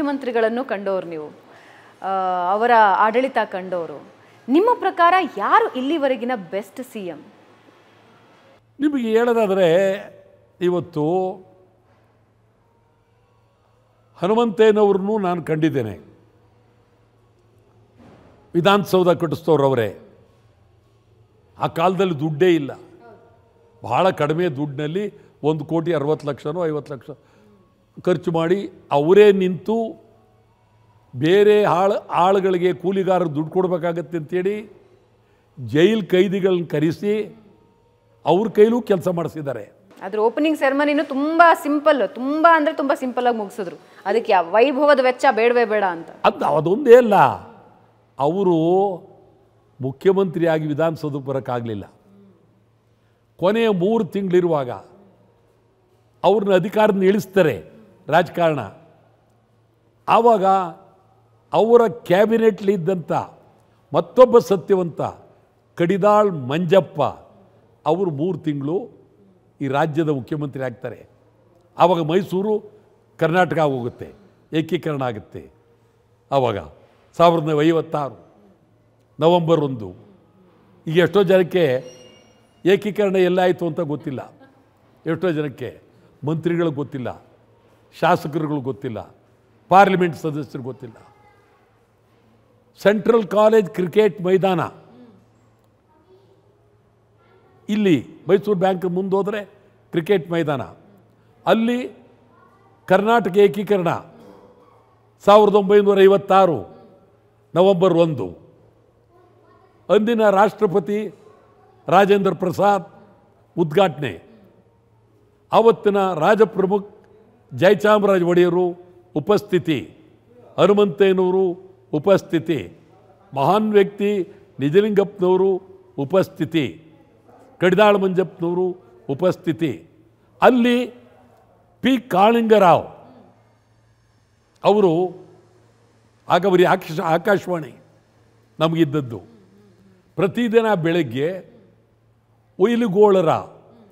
ಮುಖ್ಯಮಂತ್ರಿಗಳನ್ನು ಕಂಡವರು ನೀವು ಆ, ಅವರ ಆಡಳಿತ ಕಂಡವರು ನಿಮ್ಮ ಪ್ರಕಾರ ಯಾರು ಇಲ್ಲಿವರೆಗಿನ ಬೆಸ್ಟ್ ಸಿ ಎಂ ನಿಮಗೆ ಹೇಳೋದಾದರೆ ಇವತ್ತು ಹನುಮಂತಯ್ಯನವ್ರನ್ನೂ ನಾನು ಕಂಡಿದ್ದೇನೆ ವಿಧಾನಸೌಧ ಕಟ್ಟಿಸ್ತವ್ರು ಅವರೇ ಆ ಕಾಲದಲ್ಲಿ ದುಡ್ಡೇ ಇಲ್ಲ ಬಹಳ ಕಡಿಮೆ ದುಡ್ಡಿನಲ್ಲಿ ಒಂದು ಕೋಟಿ ಅರವತ್ತು ಲಕ್ಷನೋ ಐವತ್ತು ಲಕ್ಷ ಖರ್ಚು ಮಾಡಿ ಅವರೇ ನಿಂತು ಬೇರೆ ಆಳು ಆಳುಗಳಿಗೆ ಕೂಲಿಗಾರರು ದುಡ್ಡು ಕೊಡಬೇಕಾಗತ್ತೆ ಅಂತೇಳಿ ಜೈಲ್ ಕೈದಿಗಳನ್ನ ಕರೆಸಿ ಅವ್ರ ಕೈಲೂ ಕೆಲಸ ಮಾಡಿಸಿದ್ದಾರೆ ಅದ್ರ ಓಪನಿಂಗ್ ಸೆರೆಮನಿನೂ ತುಂಬಾ ಸಿಂಪಲ್ ತುಂಬಾ ಅಂದ್ರೆ ತುಂಬಾ ಸಿಂಪಲ್ ಆಗಿ ಮುಗಿಸಿದ್ರು ಅದಕ್ಕೆ ಯಾವ ವೈಭವದ ವೆಚ್ಚ ಬೇಡವೇ ಬೇಡ ಅಂತ ಅದು ಅದೊಂದೇ ಅಲ್ಲ ಅವರು ಮುಖ್ಯಮಂತ್ರಿಯಾಗಿ ವಿಧಾನಸೌಧಕ್ಕೆ ಬರೋಕ್ಕಾಗಲಿಲ್ಲ ಕೊನೆಯ ಮೂರು ತಿಂಗಳಿರುವಾಗ ಅವ್ರನ್ನ ಅಧಿಕಾರದಿಂದ ಇಳಿಸ್ತಾರೆ ರಾಜಕಾರಣ ಆವಾಗ ಅವರ ಕ್ಯಾಬಿನೆಟ್ಲಿದ್ದಂಥ ಮತ್ತೊಬ್ಬ ಸತ್ಯವಂತ ಕಡಿದಾಳ್ ಮಂಜಪ್ಪ ಅವರು ಮೂರು ತಿಂಗಳು ಈ ರಾಜ್ಯದ ಮುಖ್ಯಮಂತ್ರಿ ಆಗ್ತಾರೆ ಆವಾಗ ಮೈಸೂರು ಕರ್ನಾಟಕ ಹೋಗುತ್ತೆ ಏಕೀಕರಣ ಆಗುತ್ತೆ ಆವಾಗ ಸಾವಿರದ ಐವತ್ತಾರು ನವಂಬರ್ ಒಂದು ಈಗ ಎಷ್ಟೋ ಜನಕ್ಕೆ ಏಕೀಕರಣ ಎಲ್ಲಾಯಿತು ಅಂತ ಗೊತ್ತಿಲ್ಲ ಎಷ್ಟೋ ಜನಕ್ಕೆ ಮಂತ್ರಿಗಳಿಗೆ ಗೊತ್ತಿಲ್ಲ ಶಾಸಕರುಗಳು ಗೊತ್ತಿಲ್ಲ ಪಾರ್ಲಿಮೆಂಟ್ ಸದಸ್ಯರು ಗೊತ್ತಿಲ್ಲ ಸೆಂಟ್ರಲ್ ಕಾಲೇಜ್ ಕ್ರಿಕೆಟ್ ಮೈದಾನ ಇಲ್ಲಿ ಮೈಸೂರು ಬ್ಯಾಂಕ್ ಮುಂದೆ ಹೋದರೆ ಕ್ರಿಕೆಟ್ ಮೈದಾನ ಅಲ್ಲಿ ಕರ್ನಾಟಕ ಏಕೀಕರಣ ಸಾವಿರದ ಒಂಬೈನೂರ ಐವತ್ತಾರು ನವೆಂಬರ್ ಒಂದು ಅಂದಿನ ರಾಷ್ಟ್ರಪತಿ ರಾಜೇಂದ್ರ ಪ್ರಸಾದ್ ಉದ್ಘಾಟನೆ ಆವತ್ತಿನ ರಾಜಪ್ರಮುಖ್ ಜಯಚಾಮರಾಜ ಒಡೆಯರು ಉಪಸ್ಥಿತಿ ಹನುಮಂತಯ್ಯನವರು ಉಪಸ್ಥಿತಿ ಮಹಾನ್ ವ್ಯಕ್ತಿ ನಿಜಲಿಂಗಪ್ಪನವರು ಉಪಸ್ಥಿತಿ ಕಡಿದಾಳ ಮಂಜಪ್ಪನವರು ಉಪಸ್ಥಿತಿ ಅಲ್ಲಿ ಪಿ ಕಾಳಿಂಗರಾವ್ ಅವರು ಆಗ ಬರೀ ಆಕಾಶ ಆಕಾಶವಾಣಿ ನಮಗಿದ್ದದ್ದು ಪ್ರತಿದಿನ ಬೆಳಗ್ಗೆ ಉಯಿಲುಗೋಳರ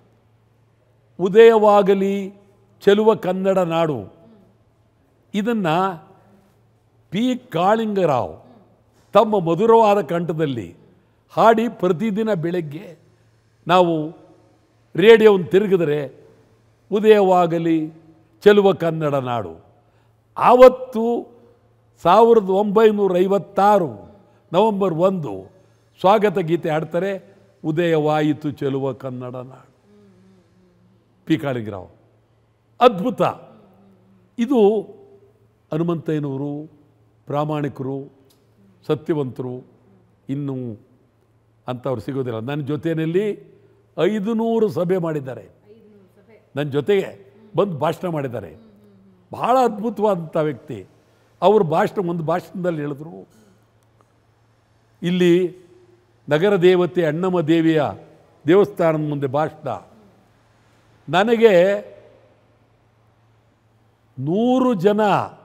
ಉದಯವಾಗಲಿ ಚೆಲುವ ಕನ್ನಡ ನಾಡು ಇದನ್ನು ಪಿ ಕಾಳಿಂಗರಾವ್ ತಮ್ಮ ಮಧುರವಾದ ಕಂಠದಲ್ಲಿ ಹಾಡಿ ಪ್ರತಿದಿನ ಬೆಳಗ್ಗೆ ನಾವು ರೇಡಿಯೋವನ್ನು ತಿರುಗಿದರೆ ಉದಯವಾಗಲಿ ಚೆಲುವ ಕನ್ನಡ ನಾಡು ಆವತ್ತು ಸಾವಿರದ ಒಂಬೈನೂರ ಐವತ್ತಾರು ನವೆಂಬರ್ ಒಂದು ಸ್ವಾಗತ ಗೀತೆ ಹಾಡ್ತಾರೆ ಉದಯವಾಯಿತು ಚೆಲುವ ಕನ್ನಡ ನಾಡು ಪಿ ಕಾಳಿಂಗರಾವ್ ಅದ್ಭುತ ಇದು ಹನುಮಂತಯ್ಯನವರು ಪ್ರಾಮಾಣಿಕರು ಸತ್ಯವಂತರು ಇನ್ನೂ ಅಂಥವ್ರು ಸಿಗೋದಿಲ್ಲ ನನ್ನ ಜೊತೆಯಲ್ಲಿ ಐದು ನೂರು ಸಭೆ ಮಾಡಿದ್ದಾರೆ ನನ್ನ ಜೊತೆಗೆ ಬಂದು ಭಾಷಣ ಮಾಡಿದ್ದಾರೆ ಬಹಳ ಅದ್ಭುತವಾದಂಥ ವ್ಯಕ್ತಿ ಅವರು ಭಾಷಣ ಒಂದು ಭಾಷಣದಲ್ಲಿ ಹೇಳಿದ್ರು ಇಲ್ಲಿ ನಗರ ದೇವತೆ ಅಣ್ಣಮ್ಮ ದೇವಿಯ ದೇವಸ್ಥಾನದ ಮುಂದೆ ಭಾಷಣ ನನಗೆ ನೂರು ಜನ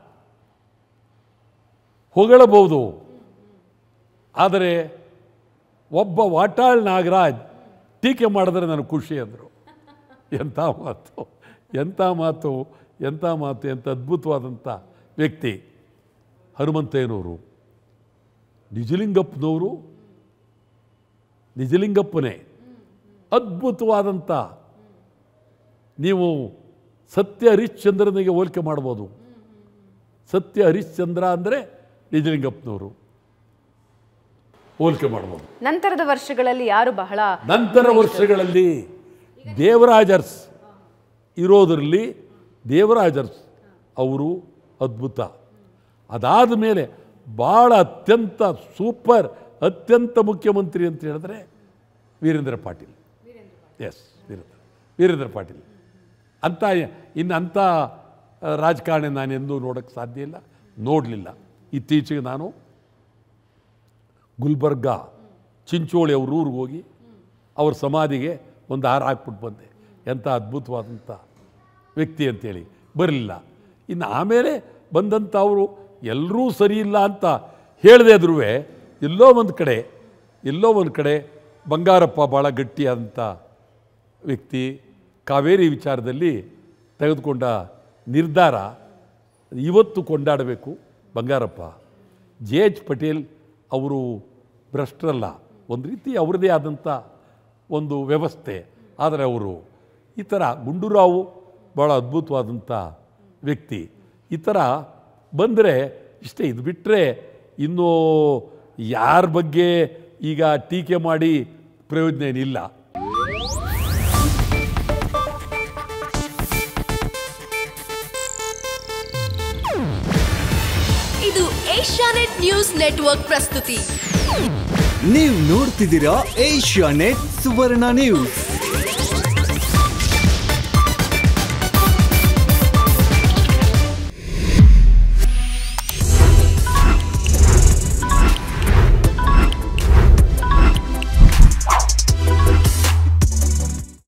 ಹೊಗಳಬಹುದು ಆದರೆ ಒಬ್ಬ ವಾಟಾಳ್ ನಾಗರಾಜ್ ಟೀಕೆ ಮಾಡಿದ್ರೆ ನನಗೆ ಖುಷಿ ಅಂದರು ಎಂಥ ಮಾತು ಎಂಥ ಮಾತು ಎಂಥ ಮಾತು ಎಂಥ ಅದ್ಭುತವಾದಂಥ ವ್ಯಕ್ತಿ ಹನುಮಂತಯ್ಯನವರು ನಿಜಲಿಂಗಪ್ಪನವರು ನಿಜಲಿಂಗಪ್ಪನೇ ಅದ್ಭುತವಾದಂಥ ನೀವು ಸತ್ಯ ಹರಿಶ್ಚಂದ್ರನಿಗೆ ಹೋಲಿಕೆ ಮಾಡ್ಬೋದು ಸತ್ಯ ಹರಿಶ್ಚಂದ್ರ ಅಂದರೆ ನಿಜಲಿಂಗಪ್ಪನವರು ಹೋಲಿಕೆ ಮಾಡ್ಬೋದು ನಂತರದ ವರ್ಷಗಳಲ್ಲಿ ಯಾರು ಬಹಳ ನಂತರ ವರ್ಷಗಳಲ್ಲಿ ದೇವರಾಜರ್ಸ್ ಇರೋದರಲ್ಲಿ ದೇವರಾಜರ್ಸ್ ಅವರು ಅದ್ಭುತ ಅದಾದ ಮೇಲೆ ಭಾಳ ಅತ್ಯಂತ ಸೂಪರ್ ಅತ್ಯಂತ ಮುಖ್ಯಮಂತ್ರಿ ಅಂತ ಹೇಳಿದ್ರೆ ವೀರೇಂದ್ರ ಪಾಟೀಲ್ ಎಸ್ ವೀರೇಂದ್ರ ವೀರೇಂದ್ರ ಪಾಟೀಲ್ ಅಂಥ ಇನ್ನು ಅಂಥ ಆ, ರಾಜಕಾರಣಿ ನಾನು ಎಂದೂ ನೋಡೋಕ್ಕೆ ಸಾಧ್ಯ ಇಲ್ಲ ನೋಡಲಿಲ್ಲ ಇತ್ತೀಚೆಗೆ ನಾನು ಗುಲ್ಬರ್ಗ ಚಿಂಚೋಳಿ ಅವ್ರ ಊರಿಗೆ ಹೋಗಿ ಅವ್ರ ಸಮಾಧಿಗೆ ಒಂದು ಹಾರ ಹಾಕ್ಬಿಟ್ಟು ಬಂದೆ ಎಂಥ ಅದ್ಭುತವಾದಂಥ ವ್ಯಕ್ತಿ ಅಂತೇಳಿ ಬರಲಿಲ್ಲ ಇನ್ನು ಆಮೇಲೆ ಬಂದಂಥ ಅವರು ಎಲ್ಲರೂ ಸರಿ ಇಲ್ಲ ಅಂತ ಹೇಳದೆ ಆದ್ರೂ ಎಲ್ಲೋ ಒಂದು ಕಡೆ ಎಲ್ಲೋ ಒಂದು ಕಡೆ ಬಂಗಾರಪ್ಪ ಭಾಳ ಗಟ್ಟಿಯಾದಂಥ ವ್ಯಕ್ತಿ ಕಾವೇರಿ ವಿಚಾರದಲ್ಲಿ ತೆಗೆದುಕೊಂಡ ನಿರ್ಧಾರ ಇವತ್ತು ಕೊಂಡಾಡಬೇಕು ಬಂಗಾರಪ್ಪ ಜೆ ಎಚ್ ಪಟೇಲ್ ಅವರು ಭ್ರಷ್ಟರಲ್ಲ ಒಂದು ರೀತಿ ಅವರದೇ ಆದಂಥ ಒಂದು ವ್ಯವಸ್ಥೆ ಆದರೆ ಅವರು ಈ ಥರ ಗುಂಡೂರಾವು ಭಾಳ ಅದ್ಭುತವಾದಂಥ ವ್ಯಕ್ತಿ ಈ ಥರ ಬಂದರೆ ಇಷ್ಟೇ ಇದು ಬಿಟ್ಟರೆ ಇನ್ನೂ ಯಾರ ಬಗ್ಗೆ ಈಗ ಟೀಕೆ ಮಾಡಿ ಪ್ರಯೋಜನ ಏನಿಲ್ಲ ಇದು ಏಷ್ಯಾನೆಟ್ ನ್ಯೂಸ್ ನೆಟ್ವರ್ಕ್ ಪ್ರಸ್ತುತಿ ನೀವು ನೋಡ್ತಿದ್ದೀರಾ ಏಷ್ಯಾ ನೆಟ್ ಸುವರ್ಣ ನ್ಯೂಸ್